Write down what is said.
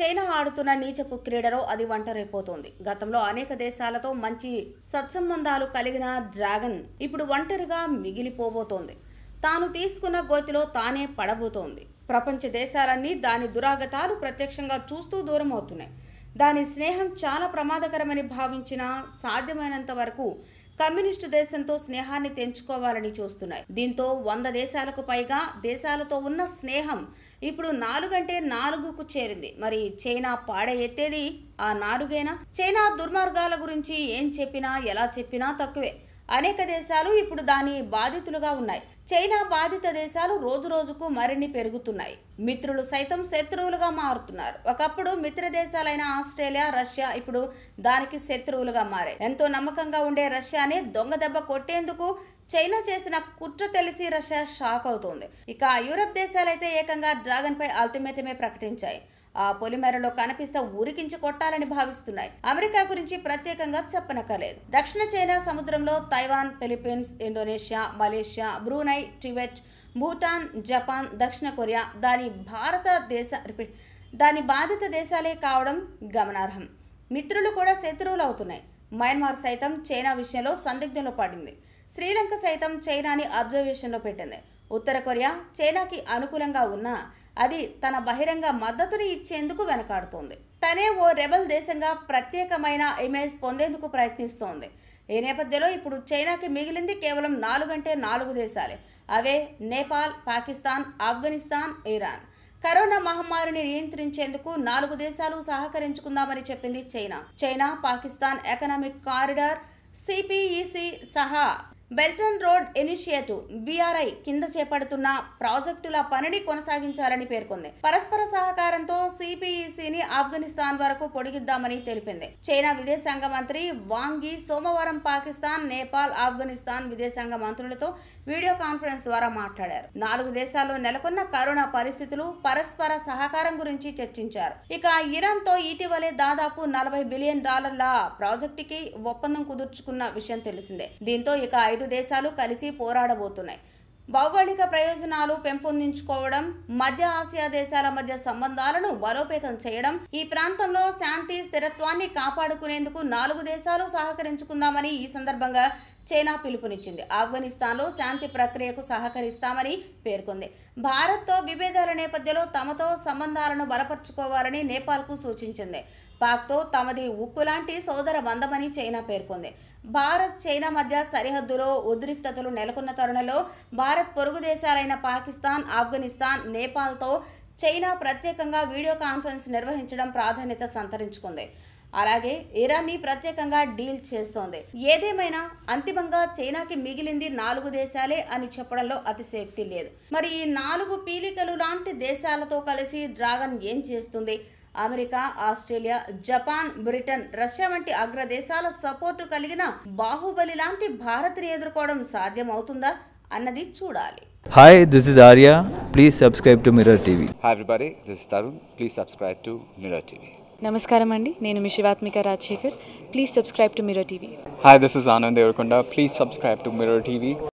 China ఆడుతున్న నీచపు క్రీడలో అది ఒంటరైపోతోంది గతంలో అనేక దేశాలతో మంచి సత్సంబంధాలు కలిగిన డ్రాగన్ ఇప్పుడు ఒంటరిగా మిగిలిపోబోతోంది తాను తీసుకున్న గోతిలో తానే పడబోతోంది ప్రపంచ దేశాలన్నీ దాని దురాగతాలు ప్రత్యక్షంగా చూస్తూ దూరం అవుతున్నాయి దాని స్నేహం చాలా ప్రమాదకరమని భావించిన సాధ్యమైనంత వరకు కమ్యూనిస్టు దేశంతో స్నేహాన్ని తెంచుకోవాలని చూస్తున్నాయి దీంతో వంద దేశాలకు పైగా దేశాలతో ఉన్న స్నేహం ఇప్పుడు నాలుగంటే నాలుగుకు చేరింది మరి చైనా పాడ ఎత్తేది ఆ నాలుగేనా చైనా దుర్మార్గాల గురించి ఏం చెప్పినా ఎలా చెప్పినా తక్కువే అనేక దేశాలు ఇప్పుడు దాని బాధితులుగా ఉన్నాయి చైనా బాధిత దేశాలు రోజు రోజుకు మరిన్ని పెరుగుతున్నాయి మిత్రులు సైతం శత్రువులుగా మారుతున్నారు ఒకప్పుడు మిత్ర దేశాలైన ఆస్ట్రేలియా రష్యా ఇప్పుడు దానికి శత్రువులుగా మారాయి ఎంతో నమ్మకంగా ఉండే రష్యాని దొంగ దెబ్బ కొట్టేందుకు చైనా చేసిన కుట్ర తెలిసి రష్యా షాక్ అవుతోంది ఇక యూరప్ దేశాలైతే ఏకంగా డ్రాగన్ పై అల్టిమేటమే ప్రకటించాయి ఆ పొలిమేరలో కనిపిస్తే ఉరికించి కొట్టాలని భావిస్తున్నాయి అమెరికా గురించి ప్రత్యేకంగా చెప్పనక్కర్లేదు దక్షిణ చైనా సముద్రంలో Taiwan Philippines Indonesia Malaysia Brunei Tibet Bhutan Japan దక్షిణ కొరియా దాని భారతదేశ రిపీట్ దాని బాధిత దేశాలే కావడం గమనార్హం మిత్రులు కూడా శత్రువులు అవుతున్నాయి మయన్మార్ సైతం చైనా విషయంలో సందిగ్ధంలో పడింది శ్రీలంక సైతం చైనాని అబ్జర్వేషన్లో పెట్టింది ఉత్తర కొరియా చైనాకి అనుకూలంగా ఉన్నా అది తన బహిరంగ మద్దతుని ఇచ్చేందుకు వెనకాడుతోంది తనే ఓ రెబల్ దేశంగా ప్రత్యేకమైన ఇమేజ్ పొందేందుకు ప్రయత్నిస్తోంది ఈ నేపథ్యంలో ఇప్పుడు చైనాకి మిగిలింది కేవలం నాలుగంటే నాలుగు దేశాలే అవే నేపాల్ పాకిస్తాన్ ఆఫ్ఘనిస్తాన్ ఇరాన్ కరోనా మహమ్మారిని నియంత్రించేందుకు నాలుగు దేశాలు సహకరించుకుందామని చెప్పింది China China Pakistan economic corridor CPEC సహా బెల్టన్ రోడ్ ఇనిషియేటివ్ బీఆర్ఐ కింద చేపడుతున్న ప్రాజెక్టుల పనిని కొనసాగించాలని పేర్కొంది పరస్పర సహకారంతో సిపిఈసిని ఆఫ్ఘనిస్తాన్ వరకు పొడిగిద్దామని తెలిపింది చైనా విదేశాంగ మంత్రి వాంగి సోమవారం పాకిస్తాన్ నేపాల్ ఆఫ్ఘనిస్తాన్ విదేశాంగ మంత్రులతో వీడియో కాన్ఫరెన్స్ ద్వారా మాట్లాడారు నాలుగు దేశాల్లో నెలకొన్న కరోనా పరిస్థితులు పరస్పర సహకారం గురించి చర్చించారు ఇక ఇరాన్ తో ఇటీవలే దాదాపు నలభై బిలియన్ డాలర్ల ప్రాజెక్టుకి ఒప్పందం కుదుర్చుకున్న విషయం తెలిసిందే దీంతో ఇక ఐదు దేశాలు కలిసి పోరాడబోతున్నాయి భౌగోళిక ప్రయోజనాలు పెంపొందించుకోవడం మధ్య ఆసియా దేశాల మధ్య సంబంధాలను బలోపేతం చేయడం ఈ ప్రాంతంలో శాంతి స్థిరత్వాన్ని కాపాడుకునేందుకు నాలుగు దేశాలు సహకరించుకుందామని ఈ సందర్భంగా చైనా పిలుపునిచ్చింది ఆఫ్ఘనిస్తాన్లో శాంతి ప్రక్రియకు సహకరిస్తామని పేర్కొంది భారత్తో విభేదాల నేపథ్యంలో తమతో సంబంధాలను బలపరుచుకోవాలని నేపాల్కు సూచించింది పాక్తో తమది ఉక్కులాంటి సోదర బంధమని చైనా పేర్కొంది భారత్ చైనా మధ్య సరిహద్దులో ఉద్రిక్తతలు నెలకొన్న తరుణంలో భారత్ పొరుగు దేశాలైన పాకిస్తాన్ ఆఫ్ఘనిస్తాన్ నేపాల్తో చైనా ప్రత్యేకంగా వీడియో కాన్ఫరెన్స్ నిర్వహించడం ప్రాధాన్యత సంతరించుకుంది అలాగే ఇరాన్ని ప్రత్యేకంగా డీల్ చేస్తోంది ఏదేమైనా అంతిమంగా చైనాకి మిగిలింది నాలుగు దేశాలే అని చెప్పడంలో అతిశయోక్తి లేదు మరి ఈ నాలుగు పీలికలు లాంటి దేశాలతో కలిసి డ్రాగన్ ఏం చేస్తుంది America Australia Japan Britain Russia వంటి అగ్రదేశాల సపోర్టు కలిగిన బాహుబలి లాంటి భారత్ని ఎదుర్కోవడం సాధ్యమవుతుందా అన్నది చూడాలి Hi, this is Arya. Please subscribe to Mirror TV. Hi everybody, this is Tarun. Please subscribe to Mirror TV. నమస్కారం అండి నేను మీ Shivathmika Rajasekhar please subscribe to mirror TV Hi, this is Anand Devarkonda. Please subscribe to Mirror TV.